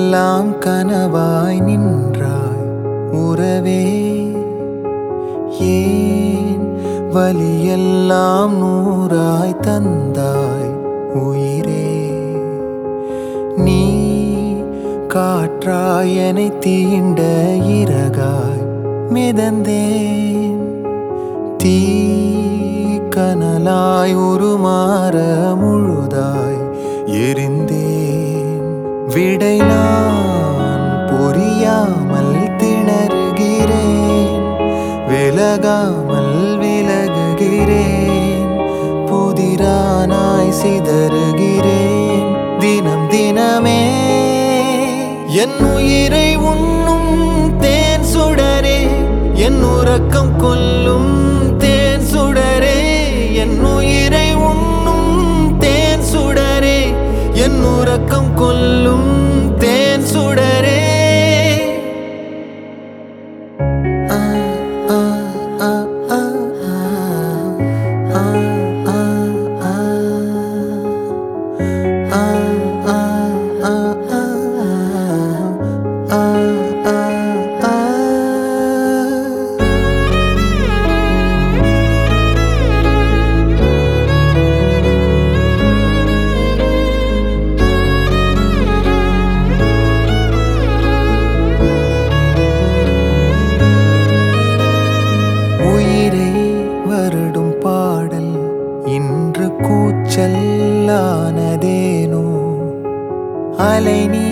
எல்லாம் கனவாய் நின்றாய் உறவே ஏன் வலியெல்லாம் நூறாய் தந்தாய் உயிரே நீ காற்றாய் என்னை தீண்ட இறகாய் மிதந்தேன் தீ கனலாய் உருமாற முழுதாய் எரிந்தேன் விடை நான் புரியாமல் திணறுகிறேன் விலகாமல் விலகுகிறேன் புதிரானாய் சிதறுகிறேன் தினம் தினமே என் உயிரை உண்ணும் தேன் சுடரே என் உறக்கம் கொல்லும் தேன் சுடரே என் உயிரை உண்ணும் தேன் சுடரே என் உறக்கம் கொல்லும் தேன் சுடரே ஆ, ஆ, ஆ, ஆ, ஆ, ஆ, ஆ, ஆ. ஆ, ஆ, ஆ, ஆ, ஆ, ஆ, ஆ. உயிரை வருடும் பாடல் இன்று கூச்சல்லானதேனோ அலை நீ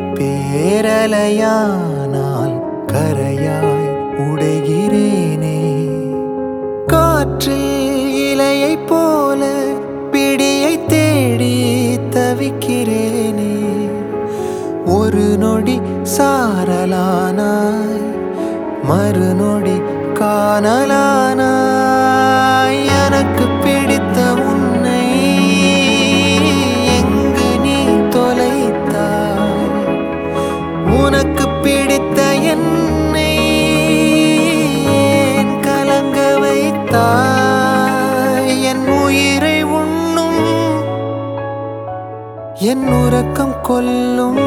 பேரலையானால் கரையாய் உடைகிறேனே காற்றில் இலையைப் போல பிடியை தேடி தவிக்கிறேனே ஒரு நொடி சாரலானாய் மறுநொடி காணலானாய் எனக்கு பிடித்த உன்னை எங்கு நீ தொலைத்தாய் உனக்கு பிடித்த என்னை ஏன் கலங்க வைத்தாய் என் உயிரை உண்ணும் என் உறக்கம் கொல்லும்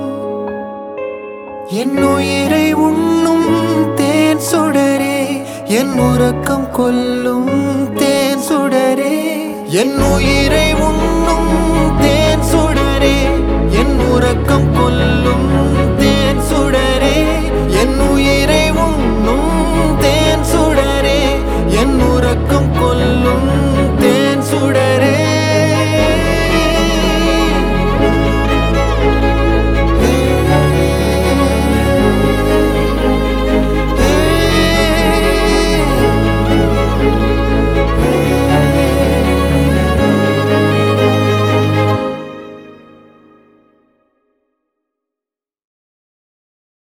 என் உயிரை உண்ணும் தேன் சுடரே என் உறக்கம் கொல்லும் தேன் சுடரே என் உயிரை உண்ணும்